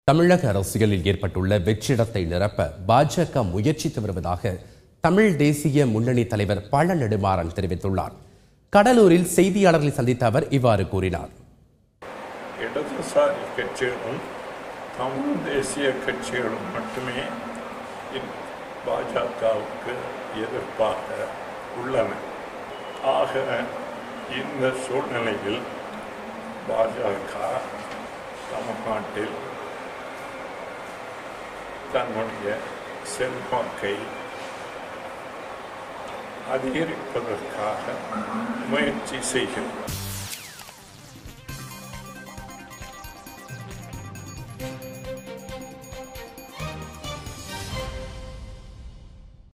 தமிழக அரசியலில் ஏற்பட்டுள்ள வெற்றிடத்தை நிரப்ப பாஜக முயற்சித்து வருவதாக தமிழ் தேசிய முன்னணி தலைவர் பழ நெடுமாறன் தெரிவித்துள்ளார் கடலூரில் செய்தியாளர்களை சந்தித்த அவர் இவ்வாறு கூறினார் இடதுசாரி கட்சிகளும் தமிழ் தேசிய கட்சிகளும் மட்டுமே இந் பாஜகவுக்கு எதிர்ப்பாக உள்ளன ஆக இந்த சூழ்நிலையில் பாஜக தமிழ்நாட்டில் தன்னுடைய செல்வாக்கை அதிகரிப்பதற்காக முயற்சி செய்கிறது